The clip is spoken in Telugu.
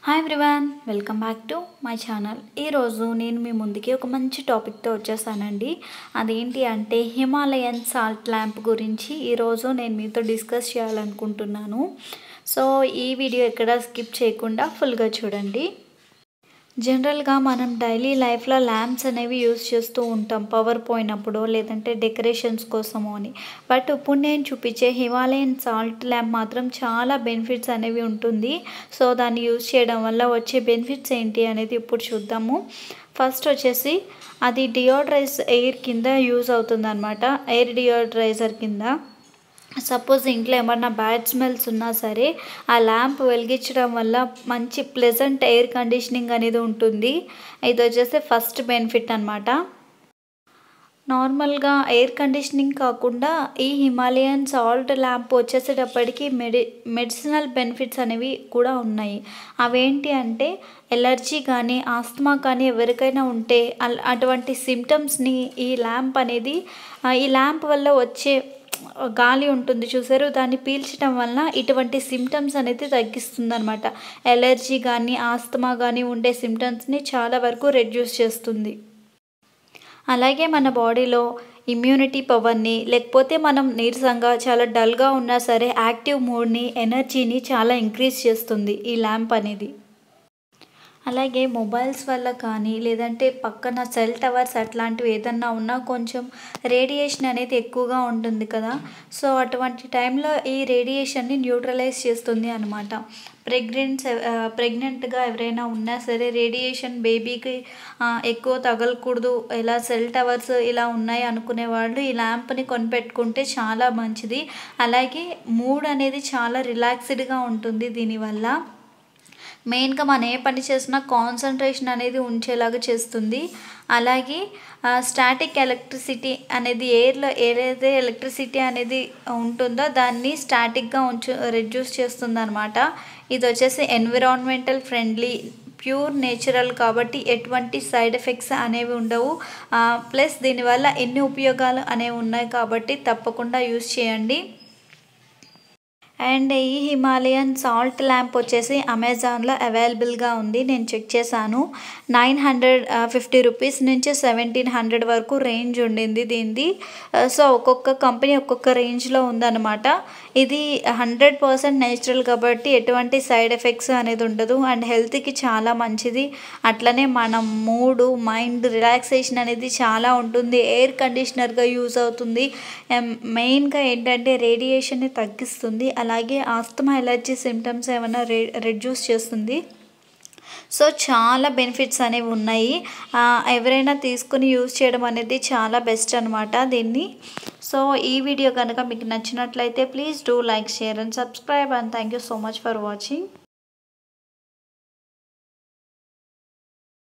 hi everyone welcome back to my channel ఈరోజు నేను మీ ముందుకి ఒక మంచి టాపిక్తో వచ్చేసానండి అదేంటి అంటే హిమాలయన్ సాల్ట్ ల్యాంప్ గురించి ఈరోజు నేను మీతో డిస్కస్ చేయాలనుకుంటున్నాను సో ఈ వీడియో ఎక్కడ స్కిప్ చేయకుండా ఫుల్గా చూడండి జనరల్గా మనం డైలీ లైఫ్లో ల్యాంప్స్ అనేవి యూస్ చేస్తూ ఉంటాం పవర్ పోయినప్పుడు లేదంటే డెకరేషన్స్ కోసము అని బట్ ఇప్పుడు నేను చూపించే హిమాలయన్ సాల్ట్ ల్యాంప్ మాత్రం చాలా బెనిఫిట్స్ అనేవి ఉంటుంది సో దాన్ని యూస్ చేయడం వల్ల వచ్చే బెనిఫిట్స్ ఏంటి అనేది ఇప్పుడు చూద్దాము ఫస్ట్ వచ్చేసి అది డియోడ్రైజ్ ఎయిర్ కింద యూజ్ అవుతుంది అనమాట ఎయిర్ డియోడ్రైజర్ కింద సపోజ్ ఇంట్లో ఏమన్నా బ్యాడ్ స్మెల్స్ ఉన్నా సరే ఆ ల్యాంప్ వెలిగించడం వల్ల మంచి ప్లెజెంట్ ఎయిర్ కండిషనింగ్ అనేది ఉంటుంది ఇది వచ్చేసి ఫస్ట్ బెనిఫిట్ అనమాట నార్మల్గా ఎయిర్ కండిషనింగ్ కాకుండా ఈ హిమాలయన్ సాల్ట్ ల్యాంప్ వచ్చేసేటప్పటికి మెడి మెడిసినల్ బెనిఫిట్స్ అనేవి కూడా ఉన్నాయి అవేంటి అంటే ఎలర్జీ కానీ ఆస్తమా కానీ ఎవరికైనా ఉంటే అటువంటి సిమ్టమ్స్ని ఈ ల్యాంప్ అనేది ఈ ల్యాంప్ వల్ల వచ్చే గాలి ఉంటుంది చూసారు దాన్ని పీల్చడం వలన ఇటువంటి సిమ్టమ్స్ అనేది తగ్గిస్తుంది అనమాట ఎలర్జీ కానీ ఆస్తమా కానీ ఉండే సిమ్టమ్స్ని చాలా వరకు రెడ్యూస్ చేస్తుంది అలాగే మన బాడీలో ఇమ్యూనిటీ పవర్ని లేకపోతే మనం నీరసంగా చాలా డల్గా ఉన్నా సరే యాక్టివ్ మూడ్ని ఎనర్జీని చాలా ఇంక్రీజ్ చేస్తుంది ఈ ల్యాంప్ అనేది అలాగే మొబైల్స్ వల్ల కానీ లేదంటే పక్కన సెల్ టవర్స్ అట్లాంటివి ఏదన్నా ఉన్నా కొంచెం రేడియేషన్ అనేది ఎక్కువగా ఉంటుంది కదా సో అటువంటి టైంలో ఈ రేడియేషన్ని న్యూట్రలైజ్ చేస్తుంది అనమాట ప్రెగ్నెంట్స్ ప్రెగ్నెంట్గా ఎవరైనా ఉన్నా సరే రేడియేషన్ బేబీకి ఎక్కువ తగలకూడదు ఇలా సెల్ టవర్స్ ఇలా ఉన్నాయి అనుకునే వాళ్ళు ఈ ల్యాంప్ని కొనిపెట్టుకుంటే చాలా మంచిది అలాగే మూడ్ అనేది చాలా రిలాక్స్డ్గా ఉంటుంది దీనివల్ల మెయిన్గా మనం ఏ పని చేసినా కాన్సన్ట్రేషన్ అనేది ఉంచేలాగా చేస్తుంది అలాగే స్టాటిక్ ఎలక్ట్రిసిటీ అనేది ఎయిర్లో ఏదైతే ఎలక్ట్రిసిటీ అనేది ఉంటుందో దాన్ని స్టాటిక్గా ఉంచు రెడ్యూస్ చేస్తుంది అనమాట ఇది వచ్చేసి ఎన్విరాన్మెంటల్ ఫ్రెండ్లీ ప్యూర్ నేచురల్ కాబట్టి ఎటువంటి సైడ్ ఎఫెక్ట్స్ అనేవి ఉండవు ప్లస్ దీనివల్ల ఎన్ని ఉపయోగాలు అనేవి ఉన్నాయి కాబట్టి తప్పకుండా యూస్ చేయండి అండ్ ఈ హిమాలయన్ సాల్ట్ ల్యాంప్ వచ్చేసి అమెజాన్లో అవైలబుల్గా ఉంది నేను చెక్ చేశాను నైన్ హండ్రెడ్ ఫిఫ్టీ రూపీస్ నుంచి సెవెంటీన్ హండ్రెడ్ వరకు రేంజ్ ఉండింది దీనిది సో ఒక్కొక్క కంపెనీ ఒక్కొక్క రేంజ్లో ఉందన్నమాట ఇది హండ్రెడ్ పర్సెంట్ నేచురల్ కాబట్టి ఎటువంటి సైడ్ ఎఫెక్ట్స్ అనేది ఉండదు అండ్ హెల్త్కి చాలా మంచిది అట్లనే మన మూడు మైండ్ రిలాక్సేషన్ అనేది చాలా ఉంటుంది ఎయిర్ కండిషనర్గా యూజ్ అవుతుంది మెయిన్గా ఏంటంటే రేడియేషన్ని తగ్గిస్తుంది అలాగే ఆస్తమా ఎలర్జీ సిమ్టమ్స్ ఏమైనా రె రెడ్యూస్ చేస్తుంది సో చాలా బెనిఫిట్స్ అనేవి ఉన్నాయి ఎవరైనా తీసుకుని యూజ్ చేయడం అనేది చాలా బెస్ట్ అనమాట దీన్ని సో ఈ వీడియో కనుక మీకు నచ్చినట్లయితే please do like share and subscribe and thank you so much for watching